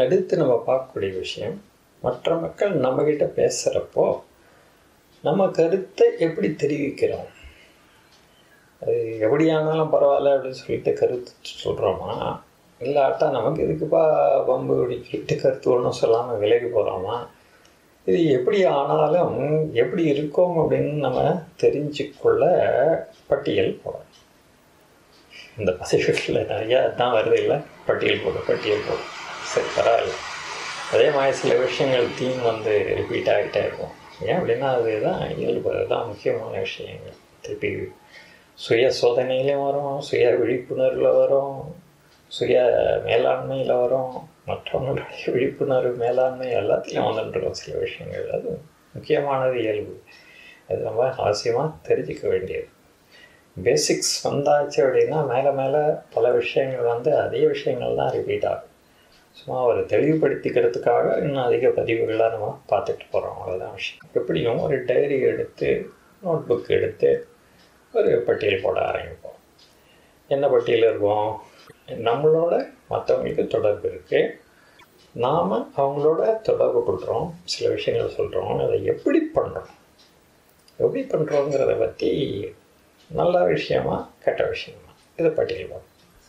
அடுத்து நம்ம பார்க்கக்கூடிய விஷயம் மற்ற மக்கள் நம்மக்கிட்ட பேசுகிறப்போ நம்ம கருத்தை எப்படி தெரிவிக்கிறோம் அது எப்படி ஆனாலும் பரவாயில்ல அப்படின்னு சொல்லிட்டு கருத்து சொல்கிறோமா இல்லாட்டா நமக்கு இதுக்குப்பா பம்பு பிடிக்கிட்டு கருத்து ஒன்றும் சொல்லாமல் விலகி போகிறோமா இது எப்படி ஆனாலும் எப்படி இருக்கோம் அப்படின்னு நம்ம தெரிஞ்சுக்கொள்ள பட்டியல் போடணும் இந்த பதிவுகளில் நிறையா தான் வருது இல்லை பட்டியல் போடு பட்டியல் போடு சரி பரவாயில்ல அதே மாதிரி சில விஷயங்கள் தீம் வந்து ரிப்பீட் ஆகிட்டே இருக்கும் ஏன் அப்படின்னா அதுதான் இயல்பு அதுதான் முக்கியமான விஷயங்கள் திருப்பி சுய சோதனையிலையும் வரும் சுய விழிப்புணர்வில் வரும் சுய மேலாண்மையில் வரும் மற்றவங்களுடைய விழிப்புணர்வு மேலாண்மை எல்லாத்தையும் வந்துட்டுருக்கோம் சில விஷயங்கள் அது முக்கியமானது இயல்பு அது ரொம்ப அவசியமாக தெரிஞ்சுக்க வேண்டியது பேசிக்ஸ் வந்தாச்சு அப்படின்னா மேலே மேலே பல விஷயங்கள் வந்து அதே விஷயங்கள் தான் ரிப்பீட் ஆகும் சும்மா ஒரு தெளிவுபடுத்திக்கிறதுக்காக இன்னும் அதிக பதிவுகளாக நம்ம பார்த்துட்டு போகிறோம் அவ்வளோதான் விஷயம் எப்படியும் ஒரு டைரி எடுத்து நோட் புக் எடுத்து ஒரு பட்டியல் போட ஆரம்பிப்போம் என்ன பட்டியல் இருக்கும் நம்மளோட மற்றவங்களுக்கு தொடர்பு இருக்குது நாம் அவங்களோட தொடர்பு கொள்கிறோம் சில விஷயங்கள் சொல்கிறோம் அதை எப்படி பண்ணுறோம் எப்படி பண்ணுறோங்கிறத பற்றி நல்ல விஷயமா கெட்ட விஷயமா இதை பட்டியல் போடும்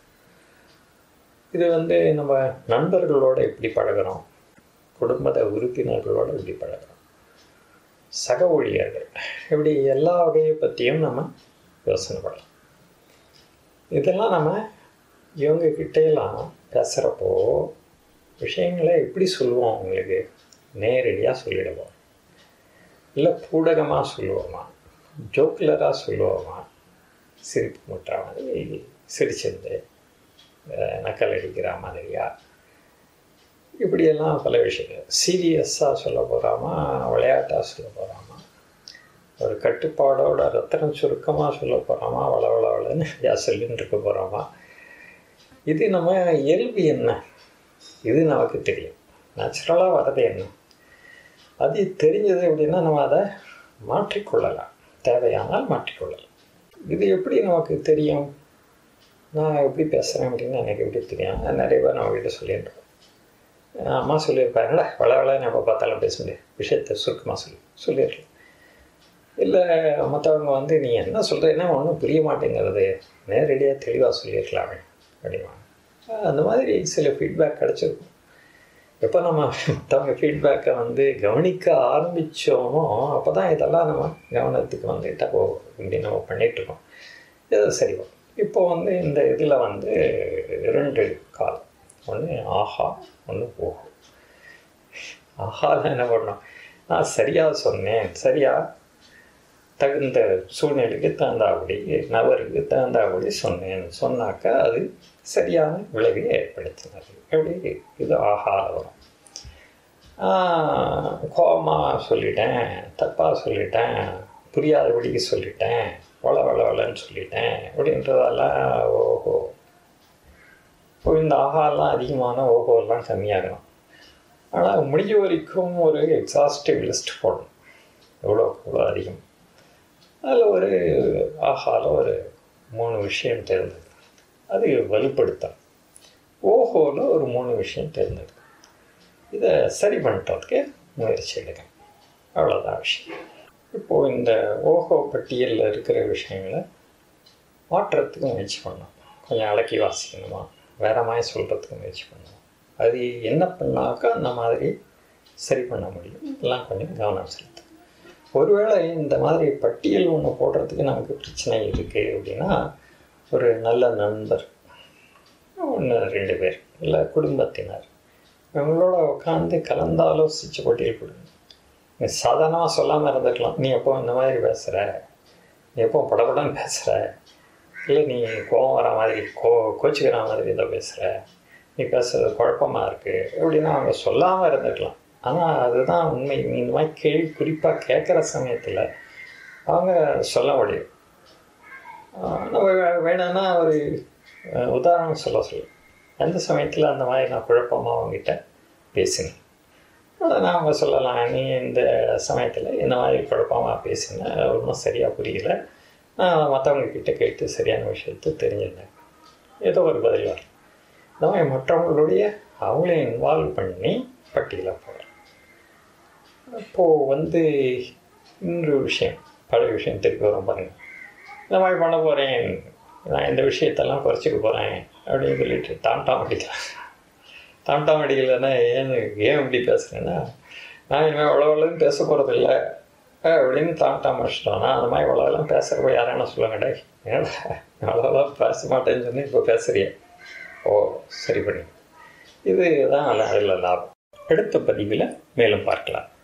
இது வந்து நம்ம நண்பர்களோட எப்படி பழகிறோம் குடும்பத உறுப்பினர்களோட எப்படி பழகிறோம் சக ஊழியர்கள் இப்படி எல்லா வகையை பற்றியும் நம்ம யோசனை பண்ணலாம் இதெல்லாம் நம்ம இவங்க கிட்டையெல்லாம் பேசுகிறப்போ விஷயங்களை எப்படி சொல்லுவோம் அவங்களுக்கு நேரடியாக சொல்லிடுவோம் இல்லை பூடகமாக சொல்லுவோமா ஜோக்குலராக சொல்லுவோமா சிரிப்பு முட்டுற மாதிரி சிரிச்சிருந்து நக்கல் அடிக்கிற மாதிரியா இப்படியெல்லாம் பல விஷயங்கள் சீரியஸாக சொல்ல போகிறாமா விளையாட்டாக சொல்ல போகிறாமா ஒரு கட்டுப்பாடோட ரத்தனம் சுருக்கமாக சொல்ல போகிறாமா வள வளவளன்னு யா சொல்லின்னு இருக்க போகிறோமா இது நம்ம இயல்பு என்ன இது நமக்கு தெரியும் நேச்சுரலாக வர்றது என்ன அது தெரிஞ்சது அப்படின்னா நம்ம அதை மாற்றிக்கொள்ளலாம் தேவையானால் மாற்றிக்கொள்ளலாம் இது எப்படி நமக்கு தெரியும் நான் எப்படி பேசுகிறேன் அப்படின்னு எனக்கு எப்படி தெரியும் நிறைய பேர் நம்ம கிட்ட சொல்லியிருக்கோம் அம்மா சொல்லியிருப்பாங்களே வள வளன்னு எப்போ பார்த்தாலும் பேச முடியாது விஷயத்தை சுருக்கமாக சொல்லி சொல்லியிருக்கலாம் இல்லை மற்றவங்க வந்து நீ என்ன சொல்கிறேன்னா ஒன்றும் புரிய மாட்டேங்கிறது நேரடியாக தெளிவாக சொல்லியிருக்கலாமே அப்படிமா அந்த மாதிரி சில ஃபீட்பேக் கிடச்சிருக்கும் எப்போ நம்ம மற்றவங்க ஃபீட்பேக்கை வந்து கவனிக்க ஆரம்பித்தோமோ அப்போ தான் இதெல்லாம் நம்ம கவனத்துக்கு வந்துட்டா ஓ இப்படி நம்ம பண்ணிகிட்ருக்கோம் இது சரி இப்போ வந்து இந்த இதில் வந்து ரெண்டு காலம் ஒன்று ஆஹா ஒன்று போகும் ஆஹாவில் என்ன பண்ணோம் நான் சரியாக சொன்னேன் சரியாக தகுந்த சூழ்நிலைக்கு தகுந்தாபடி நபருக்கு தகுந்தாபடி சொன்னேன் சொன்னாக்கா அது சரியான விளைவை ஏற்படுத்தினது எப்படி இது ஆஹா வரும் கோபமாக சொல்லிட்டேன் தப்பாக சொல்லிட்டேன் புரியாதபடிக்கு சொல்லிட்டேன் வள வள வளன்னு சொல்லிட்டேன் அப்படின்றதெல்லாம் ஓஹோ இப்போ இந்த ஆஹாலாம் அதிகமான ஓஹோலாம் கம்மியாகணும் ஆனால் முடிஞ்ச வரைக்கும் ஒரு எக்ஸாஸ்டிவ் லிஸ்ட் போடணும் எவ்வளோ எவ்வளோ அதிகம் அதில் ஒரு ஆஹால ஒரு மூணு விஷயம் தேர்ந்தது அது வலுப்படுத்தணும் ஓஹோவில் ஒரு மூணு விஷயம் தேர்ந்தெடுக்கும் இதை சரி பண்ணுறதுக்கு முயற்சி எடுங்க அவ்வளோதான் விஷயம் இப்போது இந்த ஓஹோ பட்டியலில் இருக்கிற விஷயங்களை மாற்றுறதுக்கு முயற்சி பண்ணணும் கொஞ்சம் அடக்கி வாசிக்கணுமா வேற மாதிரி சொல்கிறதுக்கு முயற்சி பண்ணணும் அது என்ன பண்ணாக்கா அந்த மாதிரி சரி பண்ண முடியும் எல்லாம் கொஞ்சம் கவனம் செலுத்தும் ஒருவேளை இந்த மாதிரி பட்டியல் ஒன்று போடுறதுக்கு நமக்கு பிரச்சனை இருக்குது அப்படின்னா ஒரு நல்ல நண்பர் ஒன்று ரெண்டு பேர் இல்லை குடும்பத்தினர் இவங்களோட உட்காந்து கலந்தாலோசித்து பட்டியல் கொடுங்க நீ சாதாரணமாக சொல்லாமல் இருந்துக்கலாம் நீ எப்போ இந்த மாதிரி பேசுகிற நீ எப்போ படப்படன்னு பேசுகிற இல்லை நீ கோவம் வர மாதிரி கோ கோச்சிக்கிற மாதிரி இதை பேசுகிற நீ பேசுகிறது குழப்பமாக இருக்குது எப்படின்னா அவங்க சொல்லாமல் இருந்துக்கலாம் ஆனால் அதுதான் உண்மை இந்த மாதிரி கேள்வி குறிப்பாக கேட்குற சமயத்தில் அவங்க சொல்ல முடியும் நம்ம வேணும்னா ஒரு உதாரணம் சொல்ல சொல்லு எந்த சமயத்தில் அந்த மாதிரி நான் குழப்பமாக அவங்ககிட்ட பேசினேன் உடனே அவங்க சொல்லலாம் நீ இந்த சமயத்தில் இந்த மாதிரி குழப்பமாக பேசினேன் ஒன்றும் சரியாக புரியல நான் மற்றவங்க கிட்ட கேட்டு சரியான விஷயத்தை தெரிஞ்சிருந்தேன் ஏதோ ஒரு பதில் வரும் இந்த மாதிரி மற்றவங்களுடைய அவங்களையும் இன்வால்வ் பண்ணி பட்டியலை போடுறேன் இப்போது வந்து இன்னொரு விஷயம் பழைய விஷயம் திருப்பி வரும் பாருங்க இந்த மாதிரி பண்ண போகிறேன் நான் இந்த விஷயத்தெல்லாம் குறைச்சிக்க போகிறேன் அப்படின்னு சொல்லிட்டு தாண்டாம் அடிக்கலாம் தாண்டாம் அடிக்கலைன்னா ஏன் ஏன் இப்படி பேசுகிறேன்னா நான் இனிமேல் அவ்வளோவளவு பேச போகிறதில்ல அப்படின்னு தாண்டாம் அடிச்சிட்டோன்னா அந்த மாதிரி அவ்வளோவெல்லாம் பேசுகிறப்ப யாரும் என்ன சொல்லுவாங்கடா ஏன்னா அவ்வளோவா பேச மாட்டேன்னு சொன்னி இப்போ பேசுறிய ஓ சரி பண்ணி இது தான் அதில் லாபம் அடுத்த பதிவில் மேலும் பார்க்கலாம்